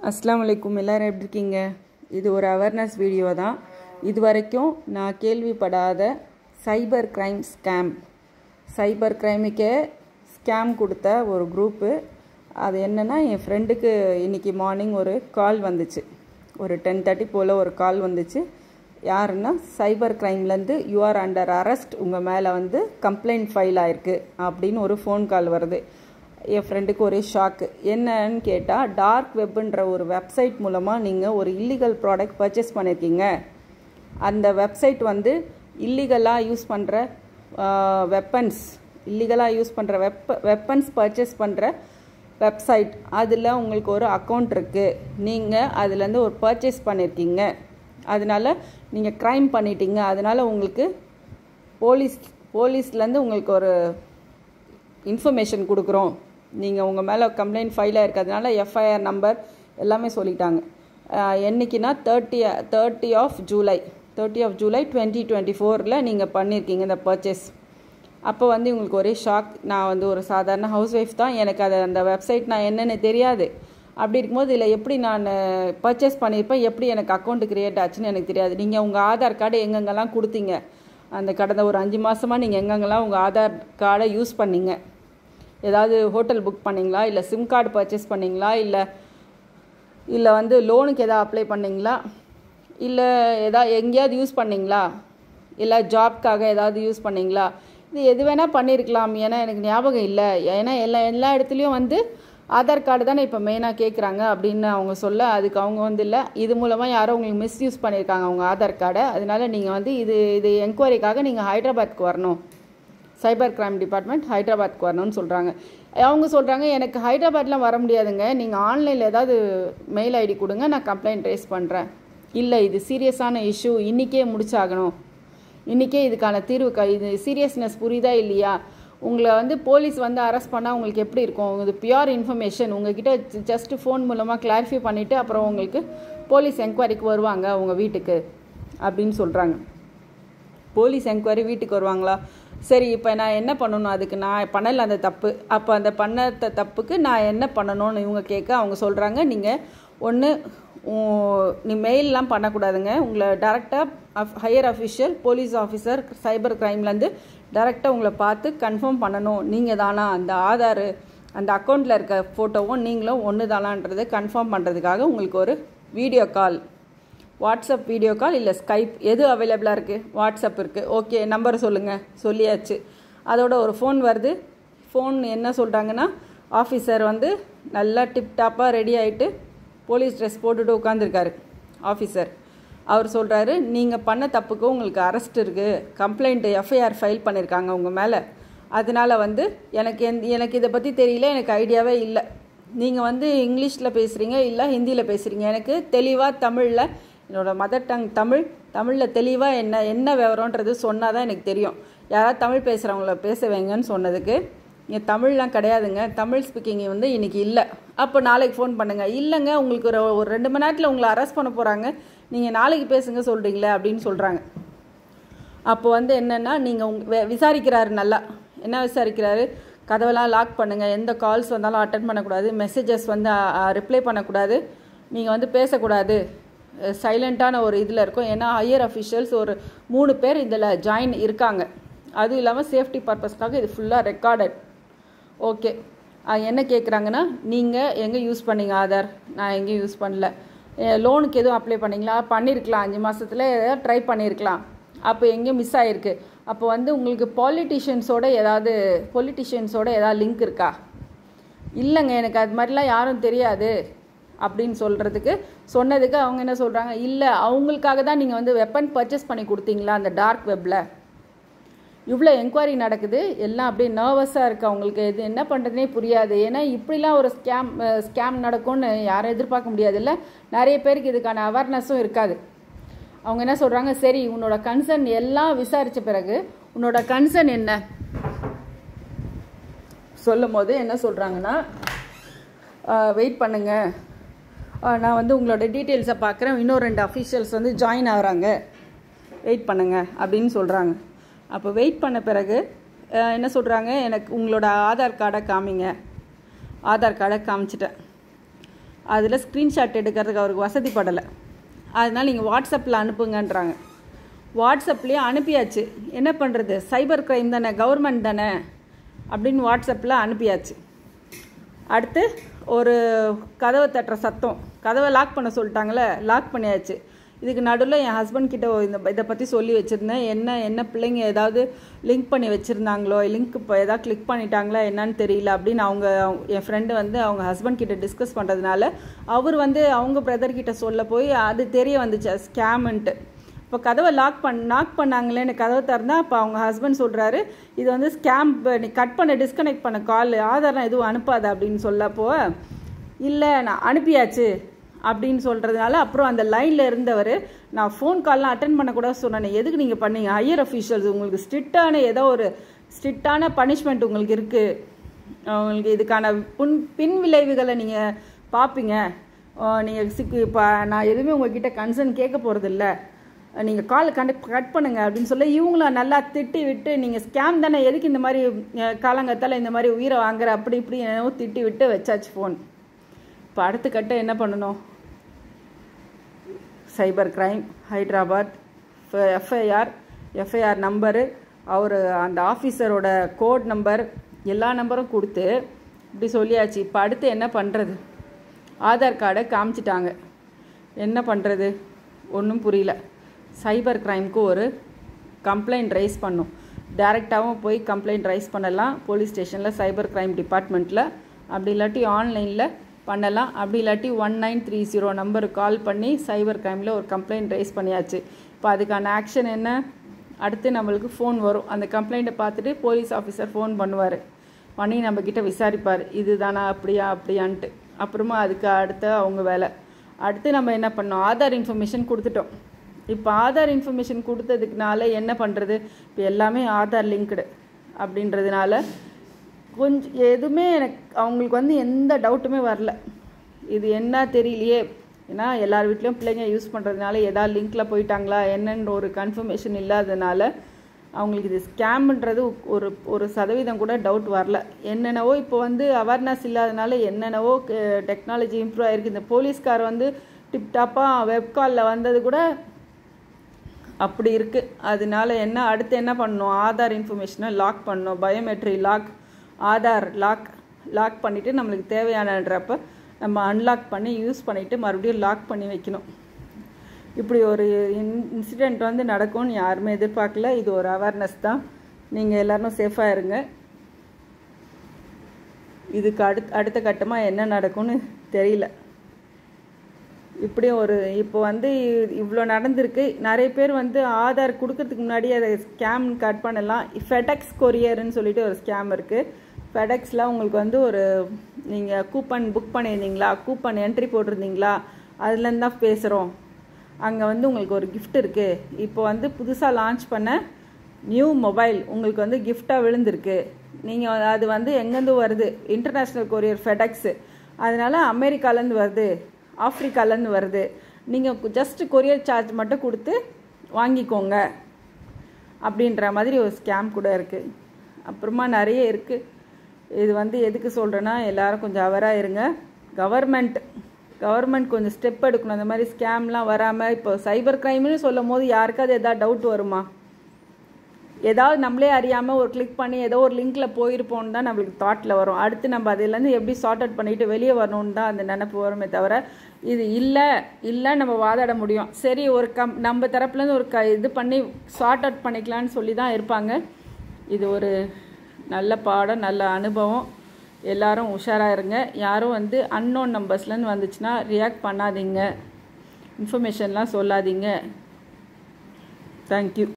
அஸ்ஸலாமு அலைக்கும் எல்லோரும் எப்படி இருக்கீங்க இது ஒரு அவேர்னஸ் வீடியோ தான் இது வரைக்கும் நான் கேள்விப்படாத சைபர் கிரைம் ஸ்கேம் சைபர் கிரைமுக்கே ஸ்கேம் கொடுத்த ஒரு குரூப்பு அது என்னென்னா என் ஃப்ரெண்டுக்கு இன்றைக்கி மார்னிங் ஒரு கால் வந்துச்சு ஒரு டென் தேர்ட்டி போல் ஒரு கால் வந்துச்சு யாருன்னா சைபர் கிரைம்லேருந்து யூஆர் அண்டர் அரெஸ்ட் உங்கள் மேலே வந்து கம்ப்ளைண்ட் ஃபைல் ஆயிருக்கு அப்படின்னு ஒரு ஃபோன் கால் வருது என் ஃப்ரெண்டுக்கு ஒரே ஷாக்கு என்னன்னு கேட்டால் டார்க் வெப்புன்ற ஒரு வெப்சைட் மூலமாக நீங்கள் ஒரு இல்லீகல் ப்ராடக்ட் பர்ச்சேஸ் பண்ணியிருக்கீங்க அந்த வெப்சைட் வந்து இல்லீகலாக யூஸ் பண்ணுற வெப்பன்ஸ் இல்லீகலாக யூஸ் பண்ணுற வெப்ப வெப்பன்ஸ் பர்ச்சேஸ் பண்ணுற வெப்சைட் அதில் உங்களுக்கு ஒரு அக்கௌண்ட் இருக்குது நீங்கள் அதுலேருந்து ஒரு பர்ச்சேஸ் பண்ணியிருக்கீங்க அதனால நீங்கள் க்ரைம் பண்ணிட்டீங்க அதனால் உங்களுக்கு போலீஸ் போலீஸ்லேருந்து உங்களுக்கு ஒரு இன்ஃபர்மேஷன் கொடுக்குறோம் நீங்கள் உங்கள் மேலே கம்ப்ளைண்ட் ஃபைலாக இருக்கிறதுனால எஃப்ஐஆர் நம்பர் எல்லாமே சொல்லிட்டாங்க என்றைக்குன்னா thirty thirty of July thirty of July twenty twenty ஃபோரில் நீங்கள் பண்ணியிருக்கீங்க இந்த பர்ச்சேஸ் அப்போ வந்து உங்களுக்கு ஒரே ஷாக் நான் வந்து ஒரு சாதாரண ஹவுஸ் ஒய்ஃப் தான் எனக்கு அது அந்த வெப்சைட் நான் என்னென்னு தெரியாது அப்படி இருக்கும்போது இதில் எப்படி நான் பர்ச்சேஸ் பண்ணியிருப்பேன் எப்படி எனக்கு அக்கௌண்ட் க்ரியேட் ஆச்சுன்னு எனக்கு தெரியாது நீங்கள் உங்கள் ஆதார் கார்டு எங்கெங்கெல்லாம் கொடுத்தீங்க அந்த கடந்த ஒரு அஞ்சு மாதமாக நீங்கள் எங்கெங்கெல்லாம் உங்கள் ஆதார் கார்டை யூஸ் பண்ணீங்க ஏதாவது ஹோட்டல் புக் பண்ணிங்களா இல்லை சிம் கார்டு பர்ச்சேஸ் பண்ணிங்களா இல்லை இல்லை வந்து லோனுக்கு எதாவது அப்ளை பண்ணிங்களா இல்லை எதா எங்கேயாவது யூஸ் பண்ணிங்களா இல்லை ஜாப்க்காக ஏதாவது யூஸ் பண்ணிங்களா இது எது வேணால் பண்ணியிருக்கலாம் ஏன்னா எனக்கு ஞாபகம் இல்லை ஏன்னா எல்லா எல்லா இடத்துலையும் வந்து ஆதார் கார்டு தானே இப்போ மெயினாக கேட்குறாங்க அப்படின்னு அவங்க சொல்ல அதுக்கு அவங்க வந்து இல்லை இது மூலமாக யாரோ உங்களுக்கு மிஸ்யூஸ் பண்ணியிருக்காங்க அவங்க ஆதார் கார்டை அதனால நீங்கள் வந்து இது இது என்கொயரிக்காக நீங்கள் ஹைதராபாத்க்கு வரணும் சைபர் கிரைம் டிபார்ட்மெண்ட் ஹைதராபாத்க்கு வரணும்னு சொல்கிறாங்க அவங்க சொல்கிறாங்க எனக்கு ஹைதராபாத்லாம் வர முடியாதுங்க நீங்கள் ஆன்லைனில் ஏதாவது மெயில் ஐடி கொடுங்க நான் கம்ப்ளைண்ட் ரைஸ் பண்ணுறேன் இல்லை இது சீரியஸான இஷ்யூ இன்றைக்கே முடிச்சாகணும் இன்றைக்கே இதுக்கான தீர்வு க இது சீரியஸ்னஸ் புரியுதா இல்லையா உங்களை வந்து போலீஸ் வந்து அரெஸ்ட் பண்ணால் உங்களுக்கு எப்படி இருக்கும் இது பியூர் இன்ஃபர்மேஷன் உங்ககிட்ட ஜஸ்ட் ஃபோன் மூலமாக கிளாரிஃபை பண்ணிவிட்டு அப்புறம் உங்களுக்கு போலீஸ் என்கொயரிக்கு வருவாங்க உங்கள் வீட்டுக்கு அப்படின்னு சொல்கிறாங்க போலீஸ் என்கொயரி வீட்டுக்கு வருவாங்களா சரி இப்போ நான் என்ன பண்ணணும் அதுக்கு நான் பண்ணல அந்த தப்பு அப்போ அந்த பண்ண தப்புக்கு நான் என்ன பண்ணணும்னு இவங்க கேட்க அவங்க சொல்கிறாங்க நீங்கள் ஒன்று நீ மெயிலெலாம் பண்ணக்கூடாதுங்க உங்களை டேரெக்டாக higher official police officer cyber க்ரைம்லேருந்து டேரெக்டாக உங்களை பார்த்து கன்ஃபார்ம் பண்ணணும் நீங்கள் தானா அந்த ஆதார் அந்த அக்கௌண்ட்டில் இருக்க ஃபோட்டோவும் நீங்களும் ஒன்று தானான்றதை கன்ஃபார்ம் பண்ணுறதுக்காக உங்களுக்கு ஒரு video call WhatsApp video call இல்லை ஸ்கைப் எது அவைலபிளாக இருக்குது வாட்ஸ்அப் இருக்குது ஓகே நம்பர் சொல்லுங்கள் சொல்லியாச்சு அதோட ஒரு ஃபோன் வருது ஃபோன் என்ன சொல்கிறாங்கன்னா ஆஃபீஸர் வந்து நல்லா டிப்டாப்பாக ரெடி ஆகிட்டு போலீஸ் ட்ரெஸ் போட்டுட்டு உட்காந்துருக்காரு ஆஃபீஸர் அவர் சொல்கிறாரு நீங்கள் பண்ண தப்புக்கு உங்களுக்கு அரெஸ்ட் இருக்குது கம்ப்ளைண்ட் எஃப்ஐஆர் ஃபைல் பண்ணியிருக்காங்க உங்கள் மேலே அதனால் வந்து எனக்கு எந் எனக்கு இதை பற்றி தெரியல எனக்கு ஐடியாவே இல்லை நீங்கள் வந்து இங்கிலீஷில் பேசுகிறீங்க இல்லை ஹிந்தியில் பேசுகிறீங்க எனக்கு தெளிவாக தமிழில் என்னோடய மதர் டங் தமிழ் தமிழில் தெளிவாக என்ன என்ன விவரன்றது சொன்னால் தான் எனக்கு தெரியும் யாராவது தமிழ் பேசுகிறவங்கள பேச வைங்கன்னு சொன்னதுக்கு இங்கே தமிழ்லாம் கிடையாதுங்க தமிழ் ஸ்பீக்கிங் வந்து இன்றைக்கி இல்லை அப்போ நாளைக்கு ஃபோன் பண்ணுங்கள் இல்லைங்க உங்களுக்கு ஒரு ஒரு ரெண்டு மணி நேரத்தில் உங்களை அரெஸ்ட் பண்ண போகிறாங்க நீங்கள் நாளைக்கு பேசுங்க சொல்கிறீங்களே அப்படின்னு சொல்கிறாங்க அப்போ வந்து என்னென்னா நீங்கள் உங் விசாரிக்கிறாரு நல்லா என்ன விசாரிக்கிறாரு கதவெல்லாம் லாக் பண்ணுங்கள் எந்த கால்ஸ் வந்தாலும் அட்டன் பண்ணக்கூடாது மெசேஜஸ் வந்து ரிப்ளை பண்ணக்கூடாது நீங்கள் வந்து பேசக்கூடாது சைலண்ட்டான ஒரு இதில் இருக்கும் ஏன்னா ஹையர் அஃபிஷியல்ஸ் ஒரு மூணு பேர் இதில் ஜாயின் இருக்காங்க அதுவும் இல்லாமல் சேஃப்டி பர்பஸ்க்காக இது ஃபுல்லாக ரெக்கார்டட் ஓகே என்ன கேட்குறாங்கன்னா நீங்கள் எங்கே யூஸ் பண்ணீங்க ஆதார் நான் எங்கேயும் யூஸ் பண்ணல லோனுக்கு எதுவும் அப்ளை பண்ணிங்களா பண்ணியிருக்கலாம் அஞ்சு மாதத்தில் ஏதாவது ட்ரை பண்ணியிருக்கலாம் அப்போ எங்கேயும் மிஸ் ஆகிருக்கு அப்போ வந்து உங்களுக்கு பாலிட்டிஷியன்ஸோட ஏதாவது பொலிட்டிஷியன்ஸோட ஏதாவது லிங்க் இருக்கா இல்லைங்க எனக்கு அது மாதிரிலாம் யாரும் தெரியாது அப்படின்னு சொல்கிறதுக்கு சொன்னதுக்கு அவங்க என்ன சொல்கிறாங்க இல்லை அவங்களுக்காக தான் நீங்கள் வந்து வெப்பன் பர்ச்சேஸ் பண்ணி கொடுத்தீங்களா அந்த டார்க் வெப்பில் இவ்வளோ என்கொயரி நடக்குது எல்லாம் அப்படியே நர்வஸாக இருக்குது அவங்களுக்கு இது என்ன பண்ணுறதுனே புரியாது ஏன்னா இப்படிலாம் ஒரு ஸ்கேம் ஸ்கேம் நடக்கும்னு யாரும் எதிர்பார்க்க முடியாதுல்ல நிறைய பேருக்கு இதுக்கான அவேர்னஸும் இருக்காது அவங்க என்ன சொல்கிறாங்க சரி உன்னோட கன்சர்ன் எல்லாம் விசாரித்த பிறகு உன்னோட கன்சர்ன் என்ன சொல்லும் போது என்ன சொல்கிறாங்கன்னா வெயிட் பண்ணுங்கள் நான் வந்து உங்களோட டீட்டெயில்ஸை பார்க்குறேன் இன்னும் ரெண்டு அஃபீஷியல்ஸ் வந்து ஜாயின் ஆகிறாங்க வெயிட் பண்ணுங்கள் அப்படின்னு சொல்கிறாங்க அப்போ வெயிட் பண்ண பிறகு என்ன சொல்கிறாங்க எனக்கு உங்களோட ஆதார் கார்டை காமிங்க ஆதார் கார்டை காமிச்சிட்டேன் அதில் ஸ்க்ரீன்ஷாட் எடுக்கிறதுக்கு அவருக்கு வசதிப்படலை அதனால் நீங்கள் வாட்ஸ்அப்பில் அனுப்புங்கன்றாங்க வாட்ஸ்அப்லேயே அனுப்பியாச்சு என்ன பண்ணுறது சைபர் கிரைம் தானே கவர்மெண்ட் தானே அப்படின்னு வாட்ஸ்அப்பில் அனுப்பியாச்சு அடுத்து ஒரு கதவை தட்டுற சத்தம் கதவை லாக் பண்ண சொல்லிட்டாங்களே லாக் பண்ணியாச்சு இதுக்கு நடுவில் என் ஹஸ்பண்ட் கிட்ட இந்த இதை பற்றி சொல்லி வச்சுருந்தேன் என்ன என்ன பிள்ளைங்க ஏதாவது லிங்க் பண்ணி வச்சுருந்தாங்களோ லிங்க் இப்போ ஏதாவது கிளிக் பண்ணிட்டாங்களா என்னன்னு தெரியல அப்படின்னு அவங்க என் ஃப்ரெண்டு வந்து அவங்க ஹஸ்பண்ட் கிட்ட டிஸ்கஸ் பண்ணுறதுனால அவர் வந்து அவங்க பிரதர் கிட்ட சொல்ல போய் அது தெரிய வந்துச்சு ஸ்கேமுன்ட்டு இப்போ கதவை லாக் பண் லாக் பண்ணாங்களேன்னு கதவை திறந்தா அப்போ அவங்க ஹஸ்பண்ட் சொல்கிறாரு இது வந்து ஸ்கேம் நீ கட் பண்ண டிஸ்கனெக்ட் பண்ண கால் ஆதாரம் எதுவும் அனுப்பாத அப்படின்னு சொல்லப்போ இல்லை நான் அனுப்பியாச்சு அப்படின்னு சொல்கிறதுனால அப்புறம் அந்த லைனில் இருந்தவர் நான் ஃபோன் கால்லாம் அட்டன் பண்ணக்கூடாது சொன்னேன் எதுக்கு நீங்கள் பண்ணீங்க ஹையர் அஃபீஷியல்ஸ் உங்களுக்கு ஸ்ட்ரிக்டான ஏதோ ஒரு ஸ்ட்ரிக்டான பனிஷ்மெண்ட் உங்களுக்கு இருக்குது உங்களுக்கு இதுக்கான புன் பின் விளைவுகளை நீங்கள் பார்ப்பீங்க நீங்கள் சிக்கு இப்போ நான் எதுவுமே உங்ககிட்ட கன்சர்ன் கேட்க போகிறதில்ல நீங்கள் கால் கண்டக்ட் கட் பண்ணுங்க அப்படின்னு சொல்லி இவங்களும் நல்லா திட்டி விட்டு நீங்கள் ஸ்கேம் தானே எதுக்கு இந்த மாதிரி காலங்கத்தால் இந்த மாதிரி உயிரை வாங்குற அப்படி இப்படி என்னவோ திட்டி விட்டு வச்சாச்சு ஃபோன் இப்போ அடுத்த கட்ட என்ன பண்ணணும் cyber crime Hyderabad FIR FIR number அவர் அந்த ஆஃபீஸரோட கோட் நம்பர் எல்லா நம்பரும் கொடுத்து இப்படி சொல்லியாச்சு இப்போ அடுத்து என்ன பண்ணுறது ஆதார் கார்டை காமிச்சிட்டாங்க என்ன பண்ணுறது ஒன்றும் புரியல சைபர் க்ரைம்க்கு ஒரு கம்ப்ளைண்ட் ரைஸ் பண்ணும் டேரெக்டாகவும் போய் கம்ப்ளைண்ட் ரைஸ் பண்ணலாம் போலீஸ் ஸ்டேஷனில் சைபர் க்ரைம் டிபார்ட்மெண்ட்டில் அப்படி இல்லாட்டி ஆன்லைனில் பண்ணலாம் அப்படி இல்லாட்டி ஒன் நைன் த்ரீ ஜீரோ நம்பருக்கு கால் பண்ணி சைபர் க்ரைமில் ஒரு கம்ப்ளைண்ட் ரைஸ் பண்ணியாச்சு இப்போ அதுக்கான ஆக்ஷன் என்ன அடுத்து நம்மளுக்கு ஃபோன் வரும் அந்த கம்ப்ளைண்ட்டை பார்த்துட்டு போலீஸ் ஆஃபீஸர் ஃபோன் பண்ணுவார் பண்ணி நம்மக்கிட்ட விசாரிப்பார் இது தானா அப்படியா அப்படியான்ட்டு அப்புறமா அதுக்கு அடுத்த அவங்க வேலை அடுத்து நம்ம என்ன பண்ணோம் ஆதார் இன்ஃபர்மேஷன் கொடுத்துட்டோம் இப்போ ஆதார் இன்ஃபர்மேஷன் கொடுத்ததுக்குனால என்ன பண்ணுறது இப்போ எல்லாமே ஆதார் லிங்க்டு அப்படின்றதுனால கொஞ்சம் எதுவுமே எனக்கு அவங்களுக்கு வந்து எந்த டவுட்டுமே வரல இது என்ன தெரியலையே ஏன்னா எல்லார் வீட்லேயும் பிள்ளைங்க யூஸ் பண்ணுறதுனால ஏதாவது லிங்க்கில் போயிட்டாங்களா என்னன்ற ஒரு கன்ஃபர்மேஷன் இல்லாததுனால அவங்களுக்கு இது ஸ்கேம்ன்றது ஒரு ஒரு சதவீதம் கூட டவுட் வரல என்னென்னவோ இப்போ வந்து அவேர்னஸ் இல்லாதனால என்னென்னவோ டெக்னாலஜி இம்ப்ரூவ் ஆகிருக்கு இந்த போலீஸ்கார் வந்து டிப்டாப்பாக வெப்காலில் வந்தது கூட அப்படி இருக்குது அதனால என்ன அடுத்து என்ன பண்ணணும் ஆதார் இன்ஃபர்மேஷனை லாக் பண்ணணும் biometric lock Aadhaar lock lock பண்ணிவிட்டு நம்மளுக்கு தேவையானன்றப்ப நம்ம அன்லாக் பண்ணி யூஸ் பண்ணிவிட்டு மறுபடியும் லாக் பண்ணி வைக்கணும் இப்படி ஒரு இன் இன்சிடெண்ட் வந்து நடக்கும்னு யாருமே எதிர்பார்க்கல இது ஒரு அவேர்னஸ் தான் நீங்கள் எல்லோரும் சேஃபாக இருங்க இதுக்கு அடுத் அடுத்த கட்டமாக என்ன நடக்கும்னு தெரியல இப்படி ஒரு இப்போ வந்து இவ்வளோ நடந்திருக்கு நிறைய பேர் வந்து ஆதார் கொடுக்கறதுக்கு முன்னாடி அதை ஸ்கேம் கட் பண்ணலாம் ஃபெடெக்ஸ் கொரியர்னு சொல்லிட்டு ஒரு ஸ்கேம் இருக்குது ஃபெடெக்ஸில் உங்களுக்கு வந்து ஒரு நீங்கள் கூப்பன் புக் பண்ணியிருந்தீங்களா கூப்பன் என்ட்ரி போட்டிருந்தீங்களா அதுலேருந்து தான் பேசுகிறோம் அங்கே வந்து உங்களுக்கு ஒரு கிஃப்ட் இருக்குது இப்போ வந்து புதுசாக லான்ச் பண்ண நியூ மொபைல் உங்களுக்கு வந்து கிஃப்டாக விழுந்திருக்கு நீங்கள் அது வந்து எங்கேருந்து வருது இன்டர்நேஷ்னல் கொரியர் ஃபெடெக்ஸு அதனால் அமெரிக்காலேருந்து வருது ஆஃப்ரிக்காலேருந்து வருது நீங்கள் ஜஸ்ட் கொரியர் சார்ஜ் மட்டும் கொடுத்து வாங்கிக்கோங்க அப்படின்ற மாதிரி ஒரு ஸ்கேம் கூட இருக்குது அப்புறமா நிறைய இருக்குது இது வந்து எதுக்கு சொல்கிறேன்னா எல்லாரும் கொஞ்சம் அவராக இருங்க கவர்மெண்ட் கவர்மெண்ட் கொஞ்சம் ஸ்டெப் எடுக்கணும் அந்த மாதிரி ஸ்கேம்லாம் வராமல் இப்போ சைபர் கிரைம்னு சொல்லும் போது யாருக்காவது எதாவது டவுட் வருமா ஏதாவது நம்மளே அறியாமல் ஒரு கிளிக் பண்ணி ஏதோ ஒரு லிங்க்கில் போயிருப்போம்னு தான் நம்மளுக்கு தாட்டில் வரும் அடுத்து நம்ம அதுலேருந்து எப்படி சார்ட் அவுட் பண்ணிட்டு வெளியே வரணும்னு தான் அந்த நினப்பு வருமே தவிர இது இல்லை இல்லை நம்ம வாதாட முடியும் சரி ஒரு கம் நம்ம தரப்புலேருந்து ஒரு க இது பண்ணி சார்ட் அவுட் பண்ணிக்கலான்னு சொல்லி தான் இருப்பாங்க இது ஒரு நல்ல பாடம் நல்ல அனுபவம் எல்லாரும் உஷாராக இருங்க யாரும் வந்து அன்னோன் நம்பர்ஸ்லேருந்து வந்துச்சுன்னா ரியாக்ட் பண்ணாதீங்க இன்ஃபர்மேஷன்லாம் சொல்லாதீங்க தேங்க்யூ